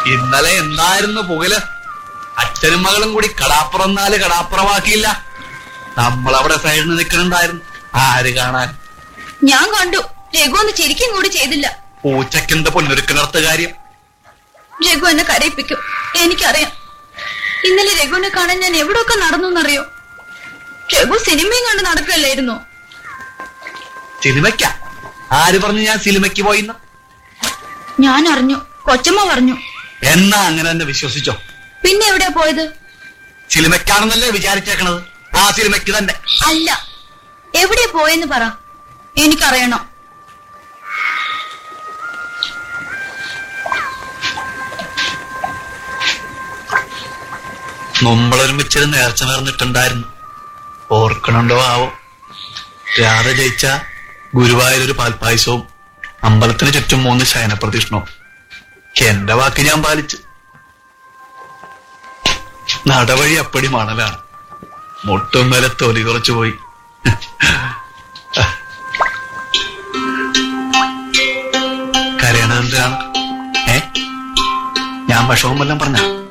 ഇന്നലെ എന്തായിരുന്നു പുകല് അച്ഛനും മകളും കൂടി കടാപ്പുറന്നാല് കടാപ്പുറമാക്കിയില്ല നമ്മളവിടെ സൈഡിൽ നിൽക്കുന്നുണ്ടായിരുന്നു ആര് കാണാൻ ഞാൻ കണ്ടു രഘു ഒന്ന് ചിരിക്കും കൂടി ചെയ്തില്ല പൂച്ചക്കെന്ത് പൊന്നൊരുക്കിനർത്ത കാര്യം രഘു എന്നെ കരയിപ്പിക്കും എനിക്കറിയാം ഇന്നലെ രഘുവിനെ കാണാൻ ഞാൻ എവിടെയൊക്കെ നടന്നു എന്നറിയോ രഘു സിനിമയും കണ്ട് നടക്കല്ലായിരുന്നോ സിനിമയ്ക്ക ആര് പറഞ്ഞു ഞാൻ സിനിമയ്ക്ക് പോയിന്ന് ഞാൻ അറിഞ്ഞു കൊച്ചമ്മ പറഞ്ഞു എന്നാ അങ്ങനെ തന്നെ വിശ്വസിച്ചോ പിന്നെ എവിടെയാ പോയത് സിനിമയ്ക്കാണെന്നല്ലേ വിചാരിച്ചേക്കണത് ആ സിനിമയ്ക്ക് തന്നെ അല്ല എവിടെയാ പോയെന്ന് പറ എനിക്കറിയണം നമ്മളൊരുമിച്ചിരുന്ന് നേർച്ച നേർന്നിട്ടുണ്ടായിരുന്നു ഓർക്കണുണ്ടോ ആവോ രാധ ജയിച്ച ഗുരുവായൂരൊരു പാൽപ്പായസവും അമ്പലത്തിന് ചുറ്റും മൂന്ന് ശയനപ്രദക്ഷിണവും എന്റെ വാക്ക് ഞാൻ പാലിച്ചു നടവഴി അപ്പടി മണലാണ് മുട്ടും വരെ തൊലി കുറച്ചു പോയി കരയണത് എന്തിനാണ് ഏ ഞാൻ വിഷമം വല്ലതും പറഞ്ഞ